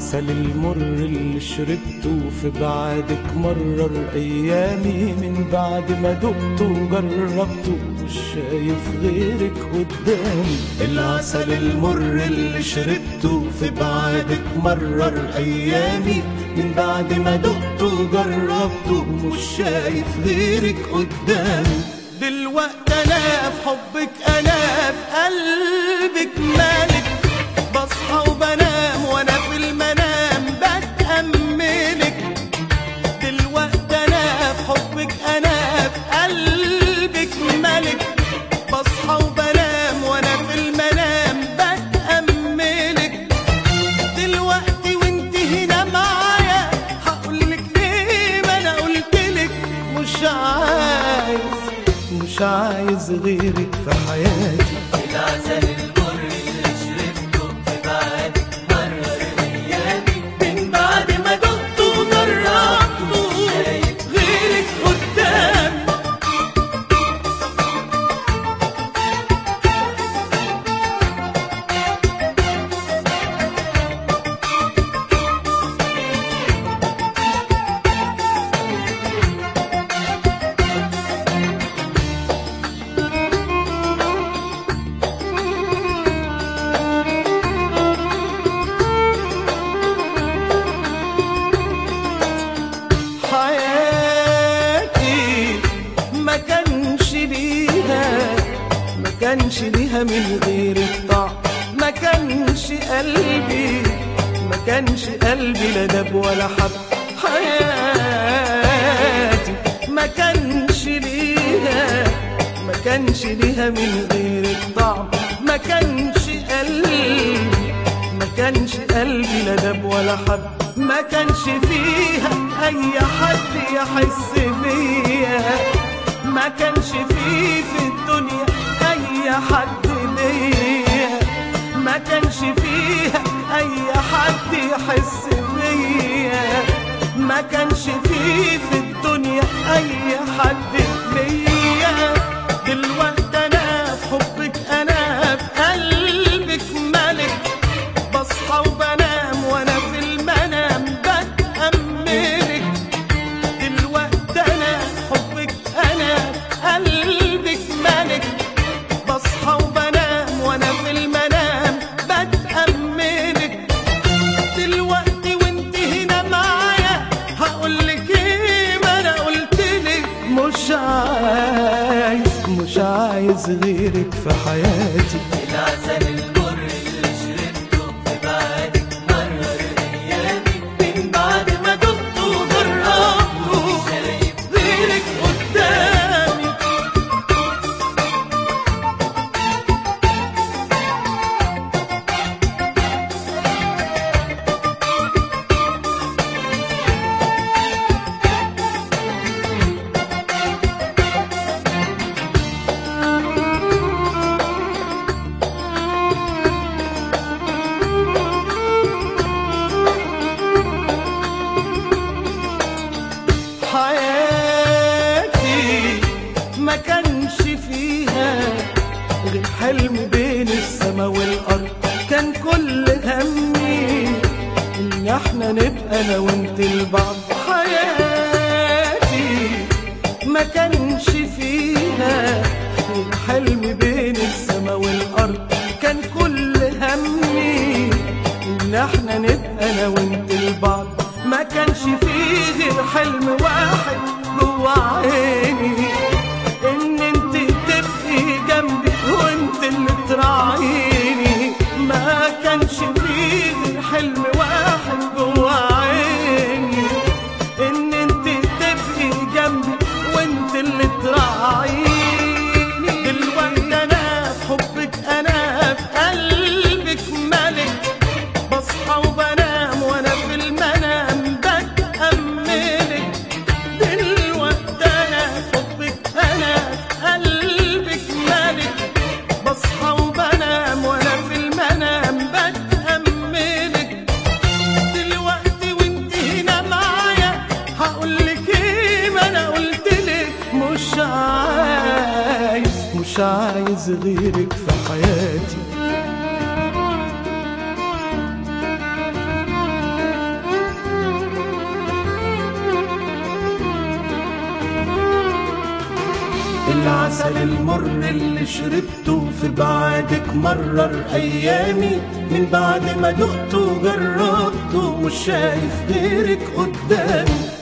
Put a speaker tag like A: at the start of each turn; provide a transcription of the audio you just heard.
A: العسل المر اللي شربته في بعدك مرر ايامي من بعد ما دقته وجربته مش شايف غيرك قدامي العسل المر اللي شربته في بعدك مرر ايامي من بعد ما دقته وجربته مش شايف غيرك قدامي دلوقتي انا في حبك انا في قلبك مالك بصحى وبنام وانا في المنام بتأملك دلوقتي انا في حبك انا في قلبك ملك بصحى وبنام وانا في المنام بتأملك دلوقتي وانت هنا معايا هقولك ليه ما انا قلتلك مش عايز مش عايز غيرك في حياتي
B: العسل المر اللي شربته في بعدك مرر ايامي
A: من بعد ما دقته وجربته غيرك قدامي حياتي ما كانش ليها ما كانش ليها من غير الطعم ما كانش قلبي ما كانش قلبي لا دب ولا حب حياتي ما كانش ليها ما كانش ليها من غير الطعم ما كانش قلبي ما كانش قلبي لا دب ولا حب ما كانش فيها اي حد يحس بيا ما كانش فيه في الدنيا اي حد ليا ما كانش فيها اي حد يحس بيا ما كانش فيه في الدنيا اي حد ليا دلوقتي انا في حبك انا في قلبك ملك بصحى وبنام وانا في المنام بتأملك دلوقتي انا حبك انا قلبك ملك بصحى وبنام وانا في المنام بتأملك دلوقتي وانت هنا معايا هقولك ايه ما انا قلتلك مش عايز مش عايز غيرك في حياتي
B: العسل المر اللي شربته في بعدك مرر ايامي
A: من بعد ما دقته وجربته غيرك قدامي حياتي ما كانش فيها غير حلم بين السما والارض كان كل همي ان احنا نبقى انا وانت لبعض حياتي ما كانش فيها غير حلم بين السما والارض كان كل همي ان احنا نبقى انا وانت لبعض ما كانش فيه غير حلم واحد جوا عيني ان انت تبقي جنبي وانت اللي تراعيني ما كانش فيه غير حلم واحد جوا عيني ان انت تبقي جنبي وانت اللي تراعيني دلوقتي انا في حبك انا في قلبك ملك بصحى وبنام وانا في المنام بتأملك دلوقتي انا في حبك انا في قلبك ملك بصحى وبنام وانا في المنام بتأملك دلوقتي وانت هنا معايا هقولك ايه ما انا قلتلك مش عايز مش عايز غيرك في حياتي العسل المر اللي شربته في بعدك مرر ايامي من بعد ما دقته وجربته مش شايف غيرك قدامي